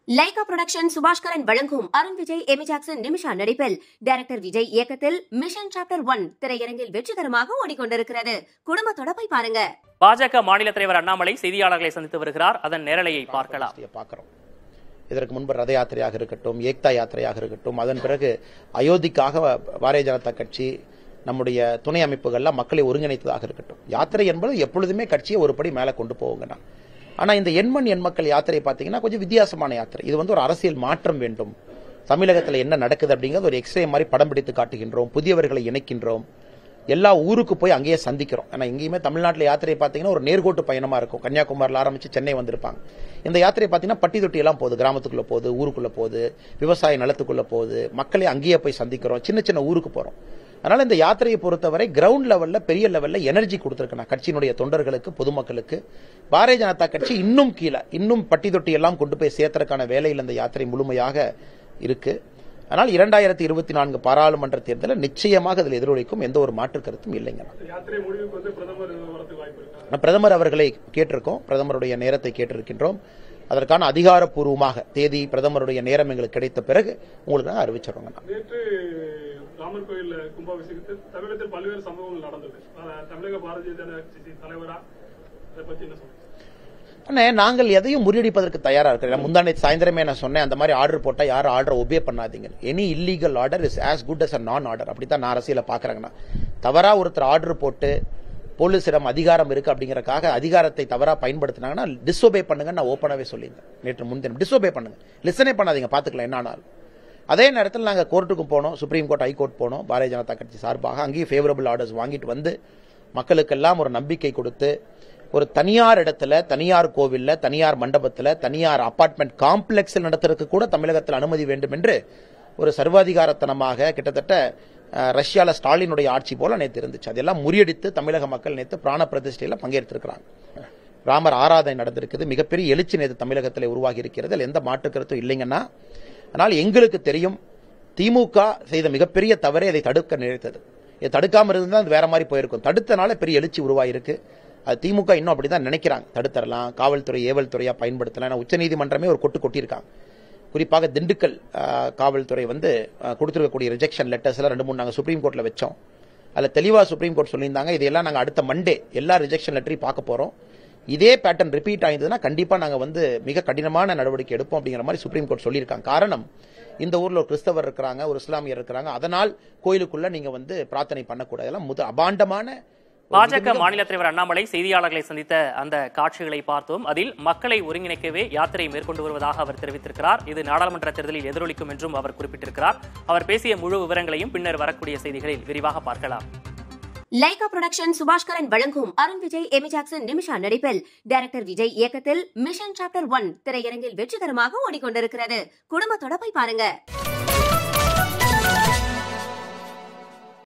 Lyca production Subaskaran வழங்கும் Arun Vijay Amy Jackson Nimisha நடிப்பில் director Vijay இயக்கத்தில் மிஷன் சாப்டர் ஒன் திரையரங்கில் வெற்றிகரமாக ஓடிக்கொண்டிருக்கிறது குடும்பத்தோட போய் பாருங்க பாஜக மாநில தலைவர் அண்ணாமலை செய்தியாளர்களை சந்தித்து வருகிறார் அதன் நேரலையை பார்க்கலாம் பார்க்கலாம் பார்க்கிறோம் இதற்கு முன்பு ரத யாத்திரையாக இருக்கட்டும் ஏக்தா யாத்திரையாக இருக்கட்டும் அதன் பிறகு அயோத்திக்காக பாரதிய ஜனதா கட்சி நம்முடைய துணை அமைப்புகள்லாம் மக்களை ஒருங்கிணைத்ததாக இருக்கட்டும் யாத்திரை என்பது எப்பொழுதுமே கட்சியை ஒரு படி மேலே கொண்டு போவோங்கண்ணா ஆனா இந்த எண்மண் எண் மக்கள் யாத்திரை பார்த்தீங்கன்னா கொஞ்சம் வித்தியாசமான யாத்திரை இது வந்து ஒரு அரசியல் மாற்றம் வேண்டும் தமிழகத்தில் என்ன நடக்குது அப்படிங்கிறது ஒரு எக்ஸ்ரே மாதிரி படம் பிடித்து காட்டுகின்றோம் புதியவர்களை இணைக்கின்றோம் எல்லா ஊருக்கு போய் அங்கேயே சந்திக்கிறோம் ஏன்னா எங்கேயுமே தமிழ்நாட்டில் யாத்திரை பார்த்தீங்கன்னா ஒரு நேர்கோட்டு பயணமா இருக்கும் கன்னியாகுமரியில் ஆரம்பிச்சு சென்னை வந்திருப்பாங்க இந்த யாத்திரை பார்த்தீங்கன்னா பட்டி தொட்டி எல்லாம் போகுது கிராமத்துக்குள்ள போகுது ஊருக்குள்ள போகுது விவசாய நிலத்துக்குள்ள போகுது மக்களை அங்கேயே போய் சந்திக்கிறோம் சின்ன சின்ன ஊருக்கு போறோம் அதனால இந்த யாத்திரையை பொறுத்தவரை கிரவுண்ட் லெவல்ல பெரிய லெவல்ல எனர்ஜி கொடுத்துருக்கேன் கட்சியினுடைய தொண்டர்களுக்கு பொதுமக்களுக்கு பாரதிய ஜனதா கட்சி இன்னும் கீழே இன்னும் பட்டி தொட்டி எல்லாம் கொண்டு போய் சேர்த்தறதுக்கான வேலையில் இந்த யாத்திரை முழுமையாக இருக்கு ஆனால் இரண்டாயிரத்தி இருபத்தி நான்கு பாராளுமன்ற தேர்தலில் நிச்சயமாக அதில் எதிரொலிக்கும் எந்த ஒரு மாற்று கருத்தும் இல்லைங்க யாத்திரை முடிவுக்கு வந்து பிரதமர் வரதுக்கு வாய்ப்பு இருக்கா நான் பிரதமர் அவர்களை கேட்டிருக்கோம் பிரதமருடைய நேரத்தை கேட்டிருக்கின்றோம் அதற்கான அதிகாரப்பூர்வமாக தேதி பிரதமருடைய நேரம் எங்களுக்கு கிடைத்த பிறகு உங்களுக்கு நாங்கள் அறிவிச்சிடுறோங்க நான். நேற்று ராமர் கோயில் கும்பாபிஷேகத்தில் தமிழகத்தில் பல்வேறு சம்பவங்கள் நடந்தது அஹ் தமிழக பாரதிய ஜனதா கட்சி தலைவரா அதை பத்தி என்ன சொல்றீங்க அண்ணே நாங்கள் எதையும் முறியடிப்பதற்கு தயாரா இருக்கிறோம் முந்தானே சாயந்தரமே நான் சொன்னேன் அந்த மாதிரி ஆர்டர் போட்டா யாரும் ஆர்டர் ஒபே பண்ணாதீங்க any illegal order is as good as a நான் ஆர்டர் அப்படித்தான் நான் அரசியல பாக்குறேங்கண்ணா தவறா ஒருத்தர் ஆர்டர் போட்டு போலீசிடம் அதிகாரம் இருக்கு அப்படிங்கறக்காக அதிகாரத்தை தவறா பயன்படுத்தினாங்கன்னா டிஸ்ஒபே பண்ணுங்க நான் ஓப்பனாவே சொல்லியிருந்தேன் நேற்று முன்தினம் டிஸ்ஒபே பண்ணுங்க லிசனே பண்ணாதீங்க பாத்துக்கலாம் என்ன ஆனாலும் அதே நேரத்தில் நாங்கள் கோர்ட்டுக்கும் போனோம் சுப்ரீம் கோர்ட் ஹைகோர்ட் போனோம் பாரதிய ஜனதா கட்சி சார்பாக அங்கேயும் ஃபேவரபிள் ஆர்டர்ஸ் வாங்கிட்டு வந்து மக்களுக்கெல்லாம் ஒரு நம்பிக்கை கொடுத்து ஒரு தனியார் இடத்துல தனியார் கோவில்ல தனியார் மண்டபத்துல தனியார் அபார்ட்மெண்ட் காம்ப்ளெக்ஸில் நடத்துறதுக்கு கூட தமிழகத்தில் அனுமதி வேண்டும் என்று ஒரு சர்வாதிகாரத்தனமாக கிட்டத்தட்ட அஹ், ரஷ்யால ஸ்டாலினுடைய ஆட்சி போல நேற்று இருந்துச்சு அதெல்லாம் முறியடித்து தமிழக மக்கள் நேற்று பிராண பிரதிஷ்டையில பங்கேற்றிருக்கிறாங்க ராமர் ஆராதனை நடந்திருக்குது மிகப்பெரிய எழுச்சி நேற்று தமிழகத்தில் உருவாகி இருக்கிறது அதில் எந்த மாற்று கருத்தும் இல்லைங்கன்னா ஆனால் எங்களுக்கு தெரியும் திமுக செய்த மிகப்பெரிய தவறை அதை தடுக்க நினைத்தது இதை தடுக்காம இருந்தால் அது வேற மாதிரி போயிருக்கும் தடுத்தனால பெரிய எழுச்சி உருவாயிருக்கு அது திமுக இன்னும் அப்படிதான் நினைக்கிறாங்க தடுத்தரலாம் காவல்துறை ஏவல் துறையா பயன்படுத்தலாம் ஏன்னா உச்சநீதிமன்றமே ஒரு கொட்டு கொட்டியிருக்காங்க குறிப்பாக திண்டுக்கல் ஆஹ், காவல்துறை வந்து ஆஹ், கொடுத்திருக்கக்கூடிய ரிஜெக்ஷன் லெட்டர்ஸ் எல்லாம் ரெண்டு மூணு நாங்கள் சுப்ரீம் கோர்ட்ல வச்சோம் அதில் தெளிவா சுப்ரீம் கோர்ட் சொல்லியிருந்தாங்க இதையெல்லாம் நாங்கள் அடுத்த மண்டே எல்லா ரிஜெக்ஷன் லெட்டரையும் பார்க்க போறோம் இதே பேட்டர்ன் ரிப்பீட் ஆயிருந்ததுன்னா கண்டிப்பா நாங்க வந்து மிக கடினமான நடவடிக்கை எடுப்போம் அப்படிங்கிற மாதிரி சுப்ரீம் கோர்ட் சொல்லியிருக்காங்க காரணம் இந்த ஊர்ல ஒரு கிறிஸ்தவர் இருக்கிறாங்க ஒரு இஸ்லாமியர் இருக்கிறாங்க அதனால் கோயிலுக்குள்ள நீங்க வந்து பிரார்த்தனை பண்ணக்கூடாது எல்லாம் முத அபாண்டமான ஒரு பாஜக மிக- மாநில தலைவர் அண்ணாமலை செய்தியாளர்களை சந்தித்த அந்த காட்சிகளை பார்த்தோம் அதில் மக்களை ஒருங்கிணைக்கவே யாத்திரை மேற்கொண்டு வருவதாக அவர் தெரிவித்திருக்கிறார் இது நாடாளுமன்ற தேர்தலில் எதிரொலிக்கும் என்றும் அவர் குறிப்பிட்டிருக்கிறார் அவர் பேசிய முழு விவரங்களையும் பின்னர் வரக்கூடிய செய்திகளில் விரிவாக பார்க்கலாம் லைகா புரொடக்ஷன் சுபாஷ்கரன் வழங்கும் அருண் விஜய் எமி ஜாக்சன் நிமிஷா நடிப்பில் டைரக்டர் விஜய் இயக்கத்தில் மிஷன் சாப்டர் ஒன் திரையரங்கில் வெற்றிகரமாக ஓடிக்கொண்டிருக்கிறது குடும்பத்தோட போய் பாருங்க